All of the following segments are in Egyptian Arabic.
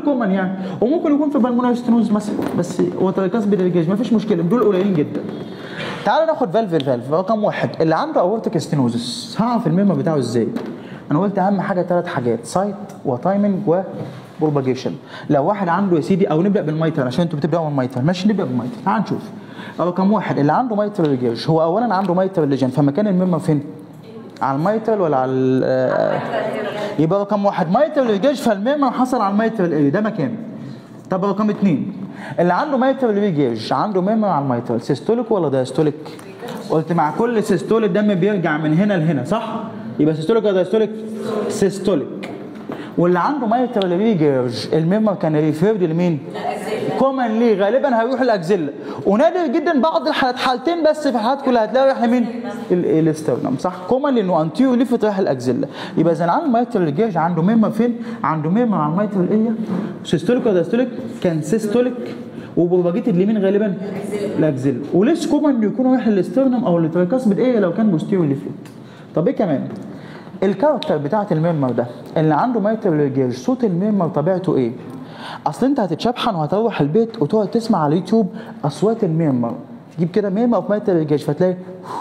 كومن يعني وممكن يكون في بالمونري ستينوز مثلا بس هو ترايكاسبيد ريجيج مفيش مشكله دول قليلين جدا تعالوا ناخد فالف الفالف رقم واحد اللي عنده اورتيك ستينوزس هعرف الميمو بتاعه ازاي انا قلت اهم حاجه ثلاث حاجات سايت وتايمنج وبروباجيشن لو واحد عنده يا سيدي او نبدا بالميتر عشان انتوا بتبداوا من الميتر ماشي نبدا بالميتر تعال نشوف رقم واحد اللي عنده ميتر ريجيج هو اولا عنده ميتر ليجن فمكان الميمو فين؟ على الميتر ولا على ال- آه، يبقى رقم واحد ميتر ريجيج فالميمو حصل على الميتر الايه ده مكانه طب رقم اثنين اللي عنده ميتر ريجيج عنده ميمو على الميتر سيستوليك ولا دايستوليك؟ قلت مع كل سيستول الدم بيرجع من هنا لهنا صح؟ يبقى سيستوليك ولا دايستوليك؟ سيستوليك واللي عنده ميتر ريجيج الميمو كان ريفيرد لمين؟ كومن ليه غالبا هيروح الاكزيلا ونادر جدا بعض الحالات حالتين بس في الحالات كلها هتلاقي رايح لمين؟ ال- الاسترنم صح؟ كومن لانه انتيرو ليفت رايح الاكزيلا يبقى اذا عنده ميتر ريجيج عنده ميمو فين؟ عنده ميمو على الميتر الاليا سيستوليك ولا دايستوليك؟ كان سيستوليك وبروباجيتد لمين غالبا؟ الاكزيلا وليس كومن انه يكون رايح للاسترنم او للترايكاسبيد ايه لو كان بوستيرو ليفت طب ايه كمان؟ الكاركتر بتاعت الميمر ده اللي عنده ميتر ريجيج صوت الميمر طبيعته ايه؟ اصل انت هتتشبحن وهتروح البيت وتقعد تسمع على اليوتيوب اصوات الميمر تجيب كده ميمر اوف ميتر ريجيج فتلاقي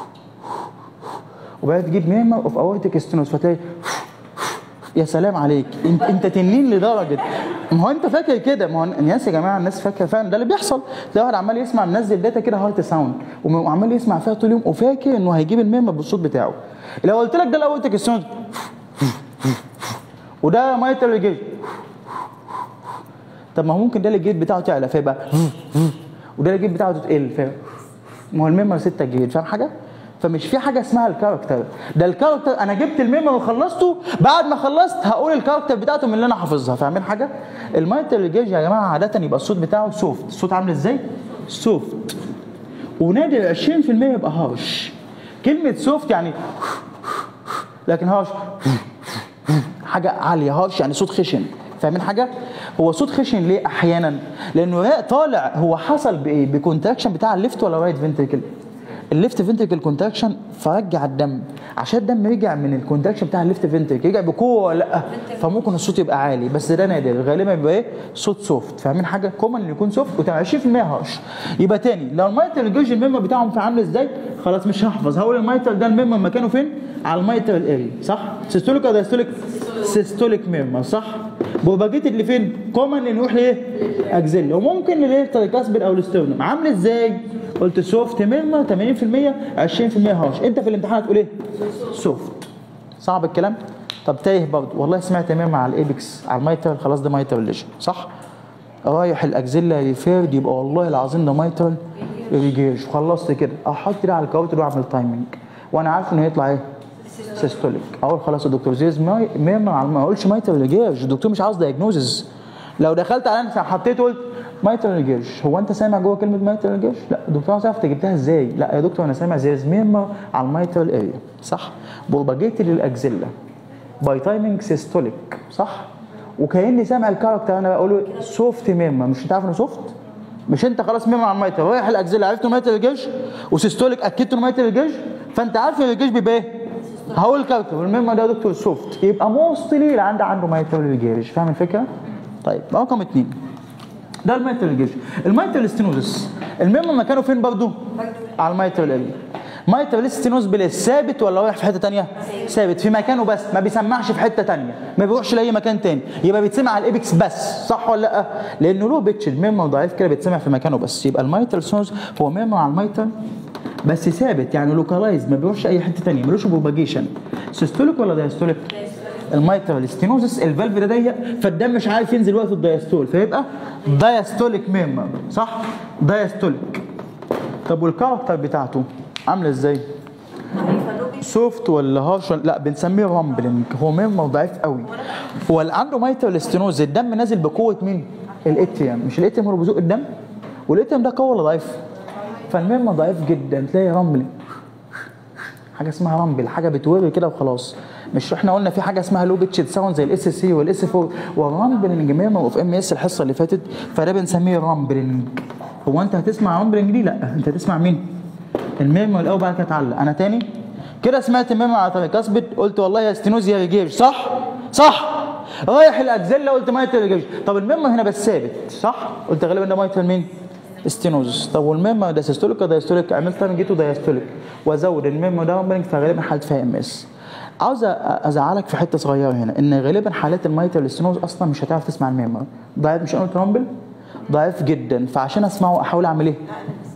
وبعدين تجيب ميمر اوف اورتيك ستينوس فتلاقي يا سلام عليك انت انت تنين لدرجه ما هو انت فاكر كده ما هو الناس يا جماعه الناس فاكره فعلا ده اللي بيحصل تلاقي واحد عمال يسمع منزل داتا كده هارت ساوند وعمال يسمع فيها طول اليوم وفاكر انه هيجيب الميمر بالصوت بتاعه لو قلت لك ده الاورتيك ستينوس وده مايتر ريجيج طب ما هو ممكن ده الجيت بتاعه تعلى فيبقى وده الجيت بتاعه تقل فاهم ما هو الميمور 6 جيت فاهم حاجه فمش في حاجه اسمها الكاركتر ده الكاركتر انا جبت الميمور وخلصته بعد ما خلصت هقول الكاركتر بتاعته من اللي انا حافظها فاهمين حاجه المايتر ريجيج يا جماعه عاده يبقى الصوت بتاعه سوفت الصوت عامل ازاي سوفت ونادر 20% يبقى هارش كلمه سوفت يعني لكن هارش حاجه عاليه هارش يعني صوت خشن فاهمين حاجه هو صوت خشن ليه احيانا لانه راق طالع هو حصل بايه بكونتراكشن بتاع الليفت ولا رايت فنتريكل الليفت فنتريكل كونتراكشن فرجع الدم عشان الدم رجع من الكونتراكشن بتاع الليفت فنتريكل رجع بقوه ولا لا فممكن الصوت يبقى عالي بس ده نادر غالبا بيبقى ايه صوت سوفت فاهمين حاجه كومن اللي يكون سوفت وتبقى 20% هارش يبقى تاني لو المايتر الجوج الميمو بتاعهم في عامل ازاي خلاص مش هحفظ هقول المايتر ده الميمو مكانه فين على المايتر الاري صح سيستوليك ولا دايستوليك سيستوليك ميمو صح بروباجيتد اللي فين كومن نروح لايه اكزيل وممكن للايه تريكاسبيد او الاسترنم عامل ازاي قلت سوفت ميمو 80% 20% هارش انت في الامتحان هتقول ايه سوفت صعب الكلام طب تايه برضه والله سمعت ميمو على الايبكس على المايتر خلاص ده مايتر ليجن صح رايح الاكزيلا ريفيرد يبقى والله العظيم ده مايتر ريجيج خلصت كده احط ده على الكاوتر واعمل تايمنج وانا عارف انه هيطلع ايه سيستوليك اقول خلاص الدكتور زيز ما ما ما اقولش مايتر ريجيج الدكتور مش عاوز دايجنوزز لو دخلت على انت حطيت قلت مايتر ريجيج هو انت سامع جوه كلمه مايتر ريجيج لا الدكتور عاوز يعرف انت جبتها ازاي لا يا دكتور انا سامع زيز ميما على المايتر اريا صح بروباجيتي للاكزيلا باي تايمينج سيستوليك صح وكاني سامع الكاركتر انا بقول سوفت ميما مش انت عارف انه سوفت مش انت خلاص ميما على المايتر رايح الاكزيلا عرفت مايتر ريجيج وسيستوليك اكدت انه مايتر ريجيج فانت عارف ان الريجيج بيبقى ايه هقول الكاركتر والميما ده دكتور سوفت يبقى موستلي اللي عنده عنده مايتر ريجيج فاهم الفكره؟ طيب رقم اثنين ده المايتر ريجيج المايتر ستينوزس الميما مكانه فين برضه؟ على المايتر ال مايتر ستينوز بلس ثابت ولا رايح في حته ثانيه؟ ثابت في مكانه بس ما بيسمعش في حته ثانيه ما بيروحش لاي مكان ثاني يبقى بيتسمع على الايبكس بس صح ولا لا؟ لانه له بيتش الميما ضعيف كده بيتسمع في مكانه بس يبقى المايتر ستينوز هو ميما على المايتر بس ثابت يعني لوكالايز ما بيروحش اي حته ثانيه ملوش بروباجيشن سيستوليك ولا دايستوليك؟ المايترال ستينوزس الفالف ده ضيق فالدم مش عارف ينزل وقت الدايستول فيبقى دايستوليك ميمر صح؟ دايستوليك طب والكاركتر بتاعته عامله ازاي؟ سوفت ولا هارش لا بنسميه رامبلنج هو ميمر ضعيف قوي هو اللي عنده مايترال ستينوز الدم نازل بقوه مين؟ الاتيام مش الاتيام هو بيزق الدم والاتيام ده قوي ولا ضعيف؟ فالميمر ضعيف جدا تلاقي رامبلنج حاجه اسمها رامبل حاجه بتوري كده وخلاص مش احنا قلنا في حاجه اسمها لو بيتش ساوند زي الاس سي والاس 4 والرامبلنج ميمو اوف ام اس الحصه اللي فاتت فده بنسميه رامبلنج هو انت هتسمع رامبلنج دي لا انت هتسمع مين الميمو الاول بعد كده تعلق انا تاني كده سمعت ميمو على طريق اثبت قلت والله يا ستينوز يا ريجيج صح صح رايح الاكزيلا قلت مايتال ريجيرج طب الميمر هنا بس ثابت صح قلت غالبا ده مايتال مين ستينوزس طب والميمر ده سيستوليك ولا دايستوليك عملت تايم جيته دايستوليك وازود الميمر ده رامبلنج فغالبا حالة فيها ام اس عاوز ازعلك في حته صغيره هنا ان غالبا حالات المايتال ستينوز اصلا مش هتعرف تسمع الميمر ضعيف مش قلت رامبل ضعيف جدا فعشان اسمعه احاول اعمل ايه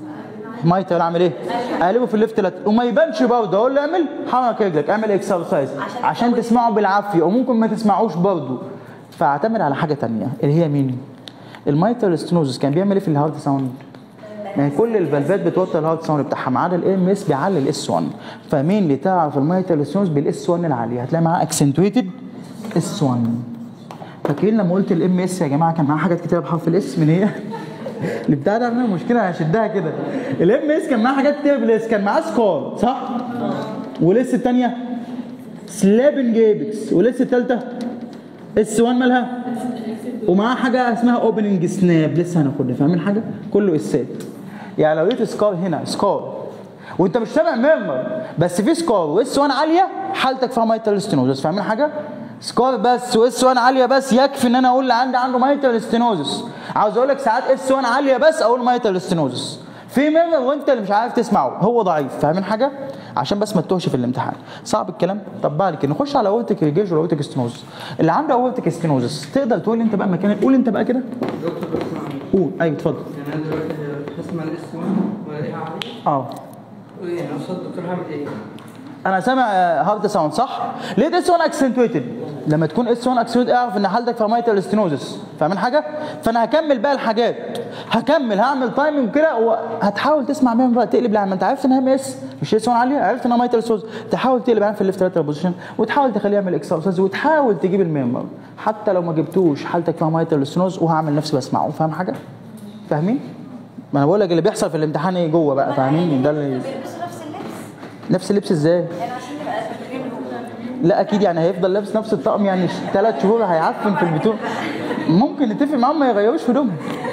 مايتال اعمل ايه اقلبه في الليفت لات وما يبانش برضه اقول له اعمل حرك رجلك اعمل اكسرسايز عشان تسمعه بالعافيه وممكن ما تسمعوش برضه فاعتمد على حاجه تانية اللي هي مين المايتال ستينوزس كان بيعمل ايه في الهارت ساوند ما هي كل الفالفات بتوطي الهارت ساوند بتاعها ما عدا الاي ام اس بيعلي الاس 1 فمين اللي تعرف المايتال ستينوز بالاس 1 العاليه هتلاقي معاه اكسنتويتد اس 1 فاكرين لما قلت الام اس يا جماعه كان معاه حاجات كتير بحرف الاس من هي اللي بتاع ده عندنا مشكله هشدها كده الام اس كان معاه حاجات كتير بالاس كان معاه سكار صح والاس الثانيه سلابنج ايبكس والاس الثالثه اس 1 مالها ومعاه حاجه اسمها اوبننج سناب لسه هناخدها فاهمين حاجه كله اسات يعني لو لقيت سكار هنا سكار وانت مش سامع ميمر بس في سكار واس 1 عاليه حالتك فيها مايتال ستينوزس فاهمين حاجه سكار بس واس 1 عاليه بس يكفي ان انا اقول اللي عندي عنده مايتال ستينوزس عاوز اقول لك ساعات اس 1 عاليه بس اقول مايتال ستينوزس في ميمر وانت اللي مش عارف تسمعه هو ضعيف فاهمين حاجه عشان بس ما تتوهش في الامتحان صعب الكلام طب بعد كده نخش على اورتيك ريجيج واورتيك ستينوزس اللي عنده اورتيك ستينوزس تقدر تقول لي انت بقى مكانك قول انت بقى كده دكتور بسمع مين؟ قول ايوه اتفضل يعني انا دلوقتي بسمع الاس 1 والاقيها عاليه اه يعني اقصد الدكتور هعمل ايه؟ انا سامع هارد ساوند صح؟ ليه اس 1 اكسنتويتد؟ لما تكون اس 1 اكسنتويتد اعرف ان حالتك في مايتال ستينوزس فاهمين حاجه؟ فانا هكمل بقى الحاجات هكمل هعمل تايمنج كده وهتحاول تسمع منهم بقى تقلب لما انت عرفت انها ام اس مش اس 1 عاليه عرفت انها مايتال ستينوزس تحاول تقلب عنها في الليفت لاترال بوزيشن وتحاول تخليه يعمل اكسرسايز وتحاول تجيب الميمور حتى لو ما جبتوش حالتك فيها مايتال ستينوز وهعمل نفسي بسمعه فاهم حاجه؟ فاهمين؟ ما انا بقول لك اللي بيحصل في الامتحان ايه جوه بقى فاهمين ده اللي بيلبسوا نفس اللبس نفس اللبس ازاي؟ يعني عشان نبقى فاكرين لا اكيد يعني هيفضل لابس نفس الطقم يعني ثلاث شهور هيعفن في البتوع ممكن نتفق معاهم ما يغيروش هدومهم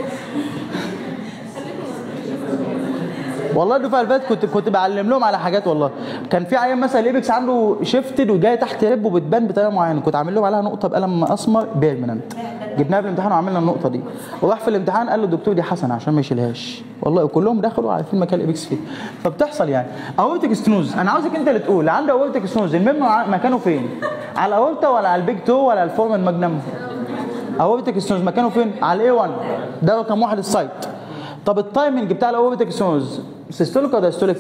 والله الدفعه اللي فاتت كنت كنت بعلم لهم على حاجات والله كان في عيان مثلا الايبكس عنده شيفتد وجاي تحت رب وبتبان بطريقه معينه كنت عامل لهم عليها نقطه بقلم اسمر بيرمننت جبناها في الامتحان وعملنا النقطه دي وراح في الامتحان قال له الدكتور دي حسنه عشان ما يشيلهاش والله وكلهم دخلوا عارفين مكان الايبكس فين فبتحصل يعني اورتيك ستنوز انا عاوزك انت اللي تقول عنده اورتيك ستنوز المهم مكانه فين على الاورتا ولا على البيج تو ولا على الفورمن ماجنم اورتيك ستنوز مكانه فين على الاي 1 ده رقم واحد السايت طب التايمنج بتاع الاورتيك ستنوز سيستوليك ولا دايستوليك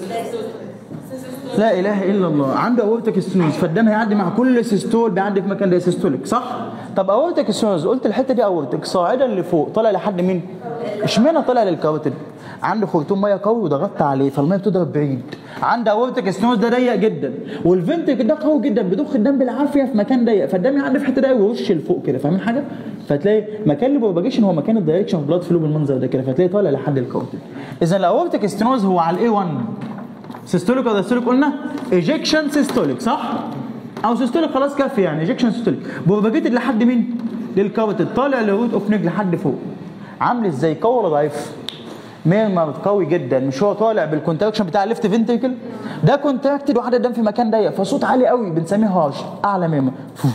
لا اله الا الله عنده اورتيك ستنوز فالدم هيعدي مع كل سيستول بيعدي في مكان ده سيستوليك صح طب اورتيك ستنوز قلت الحته دي اورتيك صاعدا لفوق طالع لحد مين اشمعنى طالع للكاروتيد عنده خرطوم ميه قوي وضغطت عليه فالميه بتضرب بعيد عنده اورتيك ستنوز ده ضيق جدا والفنتك ده قوي جدا بيضخ الدم بالعافيه في مكان ضيق فالدم يعدي في حته ضيقه ويوش لفوق كده فاهمين حاجه فتلاقي مكان البروباجيشن هو مكان الدايركشن اوف بلاد فلو بالمنظر ده كده فتلاقي طالع لحد الكاروتيد اذا الاورتيك ستنوز هو على الاي 1 سيستوليك ولا دايستوليك قلنا ايجكشن سيستوليك صح او سيستوليك خلاص كافي يعني ايجكشن سيستوليك بروباجيتد لحد مين للكاروتيد طالع لروت اوف نيج لحد فوق عامل ازاي قوي ولا ضعيف ميرمر قوي جدا مش هو طالع بالكونتراكشن بتاع الليفت فينتريكل ده كونتراكتد وعدد الدم في مكان ضيق فصوت عالي قوي بنسميه هارش اعلى ميرمر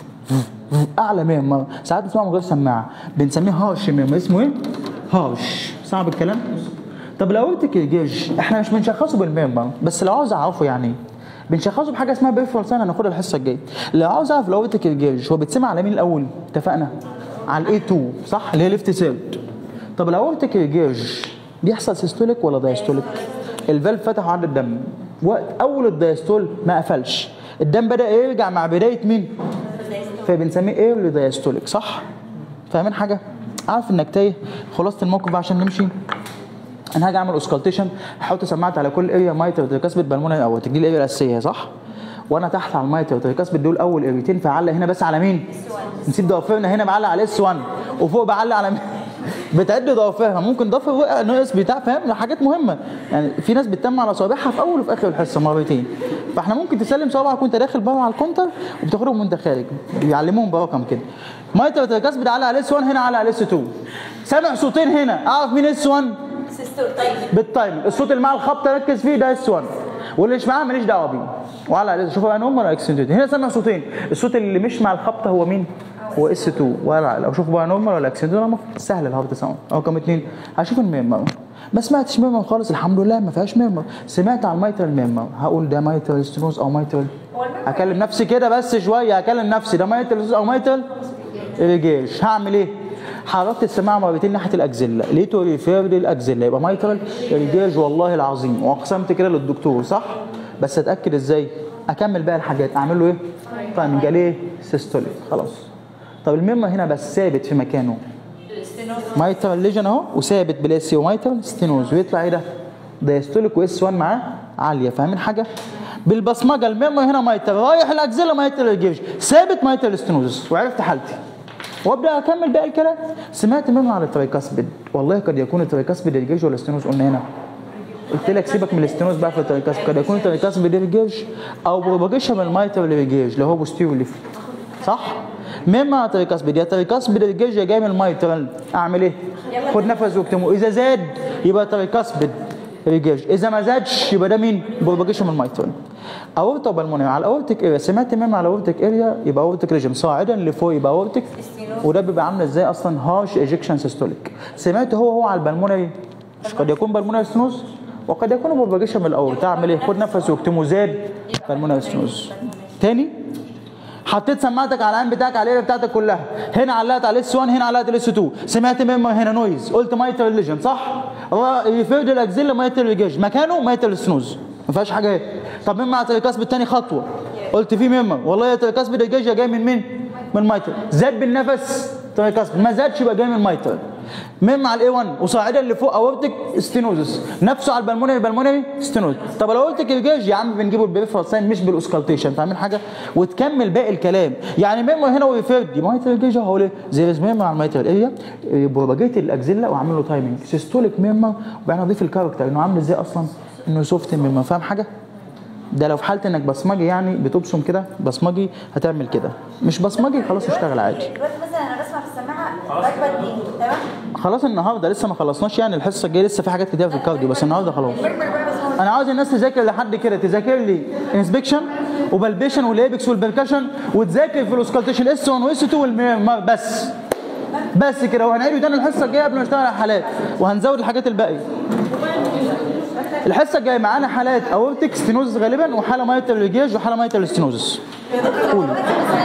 اعلى ميرمر ساعات بنسمعه من غير سماعه بنسميه هارش ميرمر اسمه ايه هارش صعب الكلام طب لو قلت الجيج احنا مش بنشخصه بالميرمر بس لو عاوز اعرفه يعني ايه بنشخصه بحاجه اسمها بيرفورال ساين هناخدها الحصه الجايه لو عاوز اعرف لو قلت الجيج هو بيتسمع على مين الاول اتفقنا على الاي 2 صح اللي هي ليفت سيرد طب لو قلت الجيج بيحصل سيستوليك ولا دايستوليك الفالف فتح عند الدم وقت اول الدايستول ما قفلش الدم بدا يرجع مع بدايه مين فبنسميه ايرلي دايستوليك صح فاهمين حاجه عارف انك تايه خلاصه الموقف بقى عشان نمشي انا هاجي اعمل اوسكالتيشن احط سماعه على كل اريا مايتر وتركسبت بالمونري الاول تدي الاريا الاساسيه صح وانا تحت على المايتر وتركسبت دول اول اريتين فعلق هنا بس على مين نسيب ضوافرنا هنا بعلق على اس 1 وفوق بعلق على مين بتعد ضوافرها ممكن ضفر وقع ناقص بتاع فاهم حاجات مهمه يعني في ناس بتتم على صوابعها في اول وفي اخر الحصه مرتين فاحنا ممكن تسلم صوابعك وانت داخل بره على الكونتر وبتاخدهم وانت خارج بيعلموهم برقم كده مايتر وتركسبت بتعلق على اس 1 هنا على اس 2 سامع صوتين هنا اعرف مين اس 1 سيستول طيب بالتايم الصوت اللي مع الخبطه ركز فيه ده اس 1 واللي مش معاه ماليش دعوه بيه وعلى شوفوا بقى هم ولا اكسنتويد هنا سامع صوتين الصوت اللي مش مع الخبطه هو مين واس 2 ولا لو اشوف بقى نورمال ولا اكسيدنتال سهل الهارت ساوند رقم اثنين هشوف الميرمر ما سمعتش ميرمر خالص الحمد لله ما فيهاش ميرمر سمعت على الميترال ميرمر هقول ده ميترال ستينوز او ميترال هو المهم اكلم نفسي كده بس شويه اكلم نفسي ده ميترال ستينوز او ميترال ريجيش هعمل ايه؟ حركت السماعه مرتين ناحيه الاكزيلا لقيته ريفير للاكزيلا يبقى مايترال ريجيج والله العظيم واقسمت كده للدكتور صح؟ بس اتاكد ازاي؟ اكمل بقى الحاجات اعمل له ايه؟ تايمنج ليه؟ سيستوليك خلاص طب الميمر هنا بس ثابت في مكانه مايترال ليجن اهو وثابت بالاس ومايترال ستينوز ويطلع ايه ده؟ دايستوليك واس 1 معاه عاليه فاهمين حاجه؟ بالبصمجه الميمر هنا مايترال رايح الاكزيلا مايترال ريجيج ثابت مايترال ستينوز وعرفت حالتي وابدا اكمل باقي الكلام سمعت منه على التريكاسبيد والله قد يكون التريكاسبيد ريجيج ولا ستينوز قلنا هنا قلت لك سيبك من الاستينوز بقى في التريكاسبيد قد يكون التريكاسبيد ريجيج او بروباجيشن من المايترال ريجيج اللي هو بوستيريو ليف صح مما تريكاسبيد يا تريكاسبيد ريجيج يا جاي من المايترال اعمل ايه خد نفس واكتمه اذا زاد يبقى تريكاسبيد ريجيج اذا ما زادش يبقى ده مين بروباجيشن من المايترال اورتا بالمونيا على الاورتيك اريا سمعت ميم على الاورتيك اريا يبقى اورتيك ريجن صاعدا لفوق يبقى اورتيك وده بيبقى عامل ازاي اصلا هارش ايجكشن سيستوليك سمعت هو هو على البلمونري مش قد يكون بالمونري ستنوز وقد يكون بروباجيشن من الاورتا اعمل ايه خد نفس واكتمه زاد بالمونري ستنوز تاني حطيت سماعتك على العين بتاعك على الايريا بتاعتك كلها هنا علقت على الاس 1 هنا علقت على الاس 2 سمعت ميم هنا نويز قلت مايتر ليجن صح ريفيرد الاكزيلا مايتر ريجيج مكانه مايتر سنوز ما فيهاش حاجه ايه طب ميم على التريكاسب الثاني خطوه قلت في ميم والله التريكاسب ريجيج جاي من مين من مايتر زاد بالنفس تريكاسب ما زادش يبقى جاي من مايتر ميم على الاي 1 وصاعدا لفوق اورتك ستينوزس نفسه على البلمونري بالمونري ستينوز طب لو قلت ريجيج يا عم بنجيبه البريفرال ساين مش بالاوسكالتيشن فاهمين حاجه وتكمل باقي الكلام يعني ميم هنا وريفيرد دي مايتر ريجيج هقول ايه زي ميم على المايتر اريا بروباجيت الاكزيلا واعمل له تايمنج سيستوليك ميم وبعدين اضيف الكاركتر انه عامل ازاي اصلا انه سوفت ميم فاهم حاجه ده لو في حاله انك بصمجي يعني بتبصم كده بصمجي هتعمل كده مش بصمجي خلاص اشتغل عادي دلوقتي مثلا انا بسمع في السماعه راكبه اتنين تمام خلاص النهارده لسه ما خلصناش يعني الحصه الجايه لسه في حاجات كتير في الكارديو بس النهارده خلاص المرمر بقى بس انا عاوز الناس تذاكر لحد كده تذاكر لي انسبكشن وبالبيشن والايبكس والبركشن وتذاكر في الاوسكالتيشن اس 1 واس 2 والميرمر بس بس كده وهنعيد تاني الحصه الجايه قبل ما نشتغل على حالات وهنزود الحاجات الباقيه الحصه الجايه معانا حالات اورتيك ستينوزس غالبا وحاله مايتال ريجيج وحاله مايتال ستينوزس يا دكتور قولي. حضرتك